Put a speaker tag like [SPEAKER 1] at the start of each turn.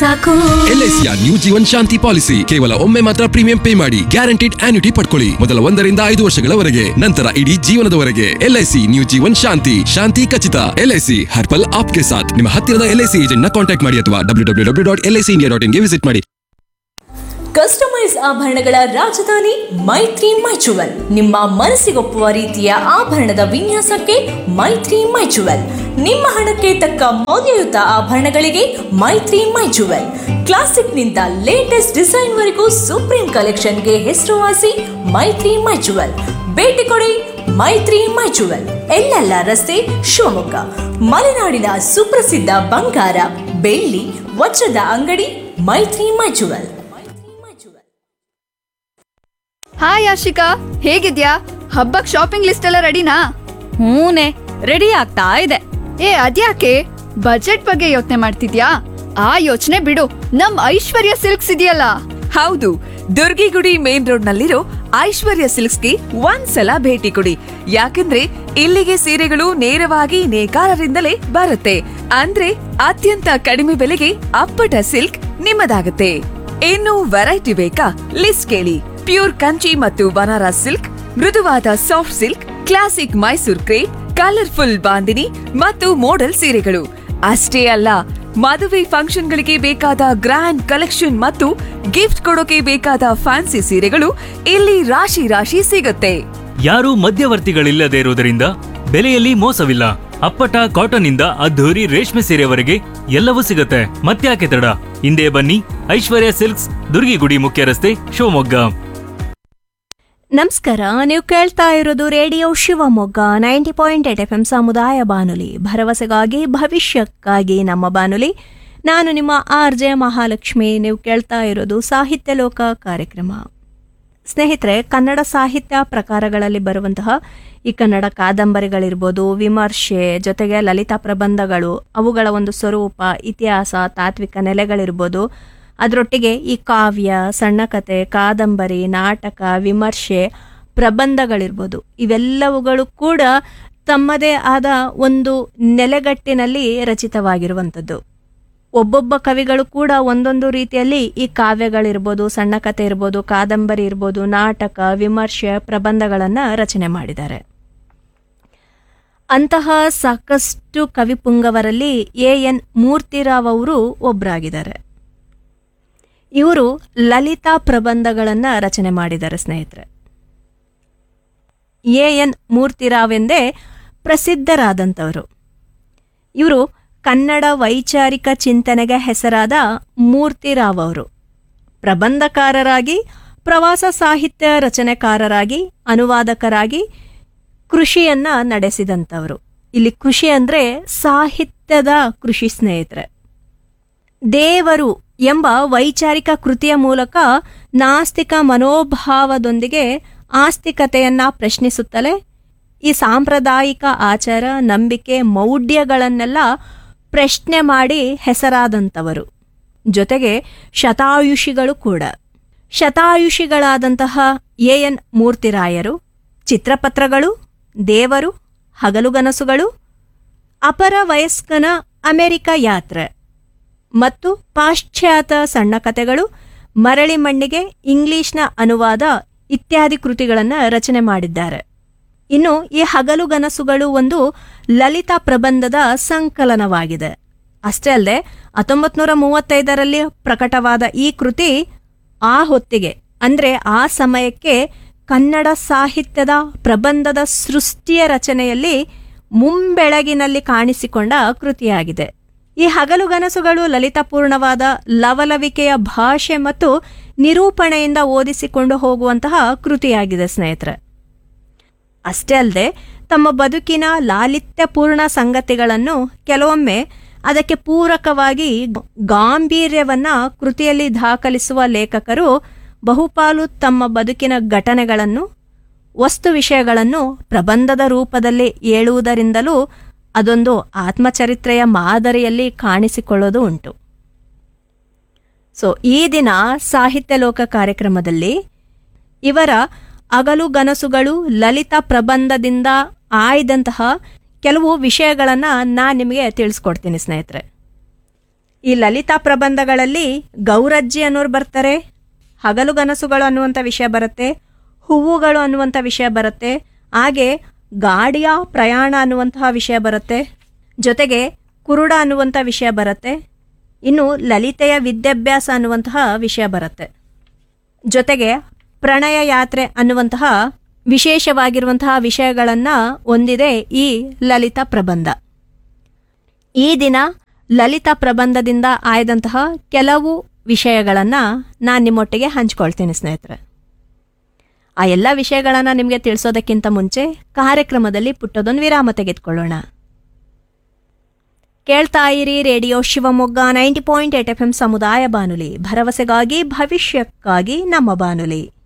[SPEAKER 1] ಸಾಕು
[SPEAKER 2] ಎಲ್ಐಸಿಯ new Jeevan Shanti policy ಕೇವಲ ಒಮ್ಮೆ ಮಾತ್ರ ಪ್ರೀಮಿಯಂ ಪೇ ಮಾಡಿ ಗ್ಯಾರಂಟಿಡ್ ಆನ್ಯುಟಿ ಪಡ್ಕೊಳ್ಳಿ ಮೊದಲ ಒಂದರಿಂದ ಐದು ವರ್ಷಗಳವರೆಗೆ ನಂತರ ಇಡೀ ಜೀವನದವರೆಗೆ ಎಲ್ಐಸಿ ನ್ಯೂ ಜೀವನ್ ಶಾಂತಿ ಶಾಂತಿ ಖಚಿತ ಎಲ್ಐಸಿ ಹರ್ಪಲ್ ಆಪ್ಗೆ ಸಾಥ್ ನಿಮ್ಮ ಹತ್ತಿರದ ಎಲ್ಐಸಿ ಏಜೆಂಟ್ ನ ಕಾಂಟ್ಯಾಕ್ಟ್ ಮಾಡಿ ಅಥವಾ W W W dot LIC India dot ಇನ್ಗೆ ವಿಸಿಟ್ ಮಾಡಿ
[SPEAKER 1] ಕಸ್ಟಮೈಸ್ ಆಭರಣಗಳ ರಾಜಧಾನಿ ಮೈತ್ರಿ ಮೈಚುವಲ್ ನಿಮ್ಮ ಮನಸ್ಸಿಗೊಪ್ಪುವ ರೀತಿಯ ಆಭರಣದ ವಿನ್ಯಾಸಕ್ಕೆ ಮೈತ್ರಿ ಮೈಚುವಲ್ ನಿಮ್ಮ ಹಣಕ್ಕೆ ತಕ್ಕ ಮೌಲ್ಯಯುತ ಆಭರಣಗಳಿಗೆ ಮೈತ್ರಿ ಮೈಚುವಲ್ ಕ್ಲಾಸಿಕ್ನಿಂದ ಲೇಟೆಸ್ಟ್ ಡಿಸೈನ್ ವರೆಗೂ ಸುಪ್ರೀಂ ಕಲೆಕ್ಷನ್ಗೆ ಹೆಸರುವಾಸಿ ಮೈತ್ರಿ ಮೈಚುವಲ್ ಭೇಟಿ ಕೊಡಿ ಮೈತ್ರಿ ಮೈಚುವಲ್ ಎಲ್ಲೆಲ್ಲ ರಸ್ತೆ ಶಿವಮೊಗ್ಗ ಮಲೆನಾಡಿನ ಸುಪ್ರಸಿದ್ಧ ಬಂಗಾರ ಬೆಳ್ಳಿ ವಜ್ರದ ಅಂಗಡಿ ಮೈತ್ರಿ ಮೈಚುವಲ್
[SPEAKER 3] ಹಾಯ್ ಆಶಿಕಾ ಹೇಗಿದ್ಯಾ ಹಬ್ಬಕ್ ಶಾಪಿಂಗ್ ಲಿಸ್ಟ್ ಎಲ್ಲ ರೆಡಿನಾ
[SPEAKER 4] ಹೂನೆ ರೆಡಿ ಆಗ್ತಾ ಇದೆ
[SPEAKER 3] ಏ ಅದ್ಯಾಕೆ ಬಜೆಟ್ ಬಗ್ಗೆ ಯೋಚನೆ ಮಾಡ್ತಿದ್ಯಾ ಆ ಯೋಚನೆ ಬಿಡು ನಮ್ ಐಶ್ವರ್ಯ ಸಿಲ್ಕ್ಸ್ ಇದೆಯಲ್ಲ
[SPEAKER 5] ಹೌದು ದುರ್ಗಿಗುಡಿ ಮೇನ್ ರೋಡ್ ನಲ್ಲಿರೋ ಐಶ್ವರ್ಯ ಸಿಲ್ಕ್ಸ್ಗೆ ಒಂದ್ಸಲ ಭೇಟಿ ಕೊಡಿ ಯಾಕಂದ್ರೆ ಇಲ್ಲಿಗೆ ಸೀರೆಗಳು ನೇರವಾಗಿ ನೇಕಾರರಿಂದಲೇ ಬರುತ್ತೆ ಅಂದ್ರೆ ಅತ್ಯಂತ ಕಡಿಮೆ ಬೆಲೆಗೆ ಅಪ್ಪಟ ಸಿಲ್ಕ್ ನಿಮ್ಮದಾಗುತ್ತೆ ಇನ್ನು ವೆರೈಟಿ ಬೇಕಾ ಲಿಸ್ಟ್ ಕೇಳಿ ಪ್ಯೂರ್ ಕಂಚಿ ಮತ್ತು ಬನಾರಸ್ ಸಿಲ್ಕ್ ಮೃದುವಾದ soft silk classic Mysore crepe colourful bandhani ಮತ್ತು ಮೋಡಲ್ ಸೀರೆಗಳು ಅಷ್ಟೇ ಅಲ್ಲ ಮದುವೆ ಫಂಕ್ಷನ್ಗಳಿಗೆ ಬೇಕಾದ ಗ್ರ್ಯಾಂಡ್ ಕಲೆಕ್ಷನ್ ಮತ್ತು ಗಿಫ್ಟ್ ಕೊಡೋಕೆ ಬೇಕಾದ ಫ್ಯಾನ್ಸಿ ಸೀರೆಗಳು ಇಲ್ಲಿ ರಾಶಿ ರಾಶಿ ಸಿಗುತ್ತೆ
[SPEAKER 6] ಯಾರೂ ಮಧ್ಯವರ್ತಿಗಳಿಲ್ಲದೆ ಇರುವುದರಿಂದ ಬೆಲೆಯಲ್ಲಿ ಮೋಸವಿಲ್ಲ ಅಪ್ಪಟ ಕಾಟನ್ ಇಂದ ಅದ್ಧೂರಿ ರೇಷ್ಮೆ ಸೀರೆವರೆಗೆ ಎಲ್ಲವೂ ಸಿಗುತ್ತೆ ಮತ್ತ್ಯಾಕೆ ತಡ ಹಿಂದೆ ಬನ್ನಿ ಐಶ್ವರ್ಯ ಸಿಲ್ಕ್ಸ್ ದುರ್ಗಿಗುಡಿ ಮುಖ್ಯ ರಸ್ತೆ ಶಿವಮೊಗ್ಗ
[SPEAKER 7] ನಮಸ್ಕಾರ ನೀವು ಕೇಳ್ತಾ ಇರೋದು radio Shivamogga ninety point eight F M ಸಮುದಾಯ ಬಾನುಲಿ ಭರವಸೆಗಾಗಿ ಭವಿಷ್ಯಕ್ಕಾಗಿ ನಮ್ಮ ಬಾನುಲಿ ನಾನು ನಿಮ್ಮ ಆರ್ ಜೆ ಮಹಾಲಕ್ಷ್ಮಿ ನೀವು ಕೇಳ್ತಾ ಇರೋದು ಸಾಹಿತ್ಯ ಲೋಕ ಕಾರ್ಯಕ್ರಮ ಸ್ನೇಹಿತರೆ ಕನ್ನಡ ಸಾಹಿತ್ಯ ಪ್ರಕಾರಗಳಲ್ಲಿ ಬರುವಂತಹ ಈ ಕನ್ನಡ ಕಾದಂಬರಿಗಳಿರ್ಬೋದು ವಿಮರ್ಶೆ ಜೊತೆಗೆ ಲಲಿತಾ ಪ್ರಬಂಧಗಳು ಅವುಗಳ ಒಂದು ಸ್ವರೂಪ ಇತಿಹಾಸ ತಾತ್ವಿಕ ನೆಲೆಗಳಿರ್ಬೋದು ಅದರೊಟ್ಟಿಗೆ ಈ ಕಾವ್ಯ ಸಣ್ಣ ಕತೆ ಕಾದಂಬರಿ ನಾಟಕ ವಿಮರ್ಶೆ ಪ್ರಬಂಧಗಳಿರ್ಬೋದು ಇವೆಲ್ಲವುಗಳು ಕೂಡ ತಮ್ಮದೇ ಆದ ಒಂದು ನೆಲೆಗಟ್ಟಿನಲ್ಲಿ ರಚಿತವಾಗಿರುವಂಥದ್ದು ಒಬ್ಬೊಬ್ಬ ಕವಿಗಳು ಕೂಡ ಒಂದೊಂದು ರೀತಿಯಲ್ಲಿ ಈ ಕಾವ್ಯಗಳಿರ್ಬೋದು ಸಣ್ಣ ಕತೆ ಇರ್ಬೋದು ಕಾದಂಬರಿ ಇರ್ಬೋದು ನಾಟಕ ವಿಮರ್ಶೆ ಪ್ರಬಂಧಗಳನ್ನು ರಚನೆ ಮಾಡಿದ್ದಾರೆ ಅಂತಹ ಸಾಕಷ್ಟು ಕವಿಪುಂಗವರಲ್ಲಿ ಎ ಎನ್ ಮೂರ್ತಿರಾವ್ ಅವರು ಒಬ್ಬರಾಗಿದ್ದಾರೆ ಇವರು ಲಲಿತಾ ಪ್ರಬಂಧಗಳನ್ನು ರಚನೆ ಮಾಡಿದ್ದಾರೆ ಸ್ನೇಹಿತರೆ ಎ ಎನ್ ಮೂರ್ತಿರಾವ್ ಎಂದೇ ಪ್ರಸಿದ್ಧರಾದಂಥವರು ಇವರು ಕನ್ನಡ ವೈಚಾರಿಕ ಚಿಂತನೆಗೆ ಹೆಸರಾದ ಮೂರ್ತಿರಾವ್ ಅವರು ಪ್ರಬಂಧಕಾರರಾಗಿ ಪ್ರವಾಸ ಸಾಹಿತ್ಯ ರಚನೆಕಾರರಾಗಿ ಅನುವಾದಕರಾಗಿ ಕೃಷಿಯನ್ನ ನಡೆಸಿದಂಥವರು ಇಲ್ಲಿ ಕೃಷಿ ಅಂದ್ರೆ ಸಾಹಿತ್ಯದ ಕೃಷಿ ಸ್ನೇಹಿತರೆ ದೇವರು ಎಂಬ ವೈಚಾರಿಕ ಕೃತಿಯ ಮೂಲಕ ನಾಸ್ತಿಕ ಮನೋಭಾವದೊಂದಿಗೆ ಆಸ್ತಿಕತೆಯನ್ನ ಪ್ರಶ್ನಿಸುತ್ತಲೇ ಈ ಸಾಂಪ್ರದಾಯಿಕ ಆಚಾರ ನಂಬಿಕೆ ಮೌಢ್ಯಗಳನ್ನೆಲ್ಲ ಪ್ರಶ್ನೆ ಮಾಡಿ ಹೆಸರಾದಂಥವರು ಜೊತೆಗೆ ಶತಾಯುಷಿಗಳು ಕೂಡ ಶತಾಯುಷಿಗಳಾದಂತಹ ಎ ಎನ್ ಮೂರ್ತಿರಾಯರು ಚಿತ್ರಪತ್ರಗಳು ದೇವರು ಹಗಲುಗನಸುಗಳು ಅಪರ ವಯಸ್ಕನ ಅಮೆರಿಕ ಯಾತ್ರೆ ಮತ್ತು ಪಾಶ್ಚಾತ್ಯ ಸಣ್ಣ ಕಥೆಗಳು ಮರಳಿ ಮಣ್ಣಿಗೆ ಇಂಗ್ಲಿಷ್ನ ಅನುವಾದ ಇತ್ಯಾದಿ ಕೃತಿಗಳನ್ನು ರಚನೆ ಮಾಡಿದ್ದಾರೆ ಇನ್ನು ಈ ಹಗಲುಗನಸುಗಳು ಒಂದು ಲಲಿತಾ ಪ್ರಬಂಧದ ಸಂಕಲನವಾಗಿದೆ ಅಷ್ಟೇ ಅಲ್ಲದೆ ಹತ್ತೊಂಬತ್ತು ನೂರ ಮೂವತ್ತೈದರಲ್ಲಿ ಪ್ರಕಟವಾದ ಈ ಕೃತಿ ಆ ಹೊತ್ತಿಗೆ ಅಂದ್ರೆ ಆ ಸಮಯಕ್ಕೆ ಕನ್ನಡ ಸಾಹಿತ್ಯದ ಪ್ರಬಂಧದ ಸೃಷ್ಟಿಯ ರಚನೆಯಲ್ಲಿ ಮುಂಬೆಳಗಿನಲ್ಲಿ ಕಾಣಿಸಿಕೊಂಡ ಕೃತಿಯಾಗಿದೆ ಈ ಹಗಲುಗನಸುಗಳು ಲಲಿತಪೂರ್ಣವಾದ ಲವಲವಿಕೆಯ ಭಾಷೆ ಮತ್ತು ನಿರೂಪಣೆಯಿಂದ ಓದಿಸಿಕೊಂಡು ಹೋಗುವಂತಹ ಕೃತಿಯಾಗಿದೆ ಸ್ನೇಹಿತರೆ ಅಷ್ಟೇ ಅಲ್ಲದೆ ತಮ್ಮ ಬದುಕಿನ ಲಾಲಿತ್ಯಪೂರ್ಣ ಸಂಗತಿಗಳನ್ನು ಕೆಲವೊಮ್ಮೆ ಅದಕ್ಕೆ ಪೂರಕವಾಗಿ ಗಾಂಭೀರ್ಯವನ್ನ ಕೃತಿಯಲ್ಲಿ ದಾಖಲಿಸುವ ಲೇಖಕರು ಬಹುಪಾಲು ತಮ್ಮ ಬದುಕಿನ ಘಟನೆಗಳನ್ನು ವಸ್ತು ವಿಷಯಗಳನ್ನು ಪ್ರಬಂಧದ ರೂಪದಲ್ಲಿ ಹೇಳುವುದರಿಂದಲೂ ಅದೊಂದು ಆತ್ಮಚರಿತ್ರೆಯ ಮಾದರಿಯಲ್ಲಿ ಕಾಣಿಸಿಕೊಳ್ಳೋದು ಉಂಟು ಸೊ ಈ ದಿನ ಸಾಹಿತ್ಯ ಲೋಕ ಕಾರ್ಯಕ್ರಮದಲ್ಲಿ ಇವರ ಅಗಲು ಗನಸುಗಳು ಲಲಿತ ಪ್ರಬಂಧದಿಂದ ಆಯ್ದಂತಹ ಕೆಲವು ವಿಷಯಗಳನ್ನು ನಾನು ನಿಮಗೆ ತಿಳಿಸ್ಕೊಡ್ತೀನಿ ಸ್ನೇಹಿತರೆ ಈ ಲಲಿತಾ ಪ್ರಬಂಧಗಳಲ್ಲಿ ಗೌರಜ್ಜಿ ಅನ್ನೋರು ಬರ್ತಾರೆ ಹಗಲು ಗನಸುಗಳು ಅನ್ನುವಂಥ ವಿಷಯ ಬರುತ್ತೆ ಹೂವುಗಳು ಅನ್ನುವಂಥ ವಿಷಯ ಬರುತ್ತೆ ಹಾಗೆ ಗಾಡಿಯ ಪ್ರಯಾಣ ಅನ್ನುವಂತಹ ವಿಷಯ ಬರುತ್ತೆ ಜೊತೆಗೆ ಕುರುಡ ಅನ್ನುವಂಥ ವಿಷಯ ಬರುತ್ತೆ ಇನ್ನು ಲಲಿತೆಯ ವಿದ್ಯಾಭ್ಯಾಸ ಅನ್ನುವಂತಹ ವಿಷಯ ಬರುತ್ತೆ ಜೊತೆಗೆ ಪ್ರಣಯ ಯಾತ್ರೆ ಅನ್ನುವಂತಹ ವಿಶೇಷವಾಗಿರುವಂತಹ ವಿಷಯಗಳನ್ನು ಹೊಂದಿದೆ ಈ ಲಲಿತಾ ಪ್ರಬಂಧ ಈ ದಿನ ಲಲಿತಾ ಪ್ರಬಂಧದಿಂದ ಆಯ್ದಂತಹ ಕೆಲವು ವಿಷಯಗಳನ್ನು ನಾನು ನಿಮ್ಮೊಟ್ಟಿಗೆ ಹಂಚ್ಕೊಳ್ತೀನಿ ಸ್ನೇಹಿತರೆ ಆ ಎಲ್ಲ ವಿಷಯಗಳನ್ನು ನಿಮಗೆ ತಿಳಿಸೋದಕ್ಕಿಂತ ಮುಂಚೆ ಕಾರ್ಯಕ್ರಮದಲ್ಲಿ ಪುಟ್ಟದೊಂದು ವಿರಾಮ ತೆಗೆದುಕೊಳ್ಳೋಣ ಕೇಳ್ತಾ ಇರಿ radio Shivamogga ninety point eight F M ಸಮುದಾಯ ಬಾನುಲಿ ಭರವಸೆಗಾಗಿ ಭವಿಷ್ಯಕ್ಕಾಗಿ ನಮ್ಮ ಬಾನುಲಿ